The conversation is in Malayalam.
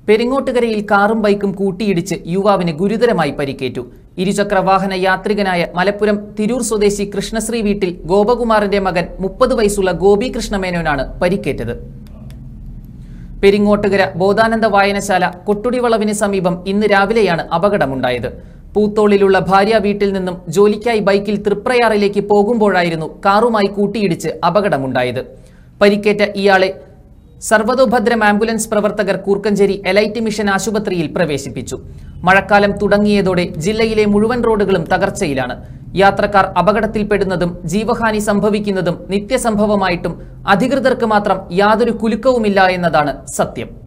പെരിങ്ങോട്ടുകരയിൽ കാറും ബൈക്കും കൂട്ടിയിടിച്ച് യുവാവിന് ഗുരുതരമായി പരിക്കേറ്റു ഇരുചക്ര വാഹന യാത്രികനായ മലപ്പുറം തിരൂർ സ്വദേശി കൃഷ്ണശ്രീ വീട്ടിൽ ഗോപകുമാറിന്റെ മകൻ മുപ്പത് വയസ്സുള്ള ഗോപി കൃഷ്ണമേനോനാണ് പരിക്കേറ്റത് പെരിങ്ങോട്ടുകര ബോധാനന്ദ വായനശാല കൊട്ടുടിവളവിന് സമീപം ഇന്ന് രാവിലെയാണ് അപകടമുണ്ടായത് പൂത്തോളിലുള്ള ഭാര്യ വീട്ടിൽ നിന്നും ജോലിക്കായി ബൈക്കിൽ തൃപ്രയാറിലേക്ക് പോകുമ്പോഴായിരുന്നു കാറുമായി കൂട്ടിയിടിച്ച് അപകടമുണ്ടായത് പരിക്കേറ്റ ഇയാളെ സർവതോഭദ്രം ആംബുലൻസ് പ്രവർത്തകർ കൂർക്കഞ്ചേരി എലൈറ്റ് മിഷൻ ആശുപത്രിയിൽ പ്രവേശിപ്പിച്ചു മഴക്കാലം തുടങ്ങിയതോടെ ജില്ലയിലെ മുഴുവൻ റോഡുകളും തകർച്ചയിലാണ് യാത്രക്കാർ അപകടത്തിൽപ്പെടുന്നതും ജീവഹാനി സംഭവിക്കുന്നതും നിത്യസംഭവമായിട്ടും അധികൃതർക്ക് മാത്രം യാതൊരു കുലുക്കവുമില്ല എന്നതാണ് സത്യം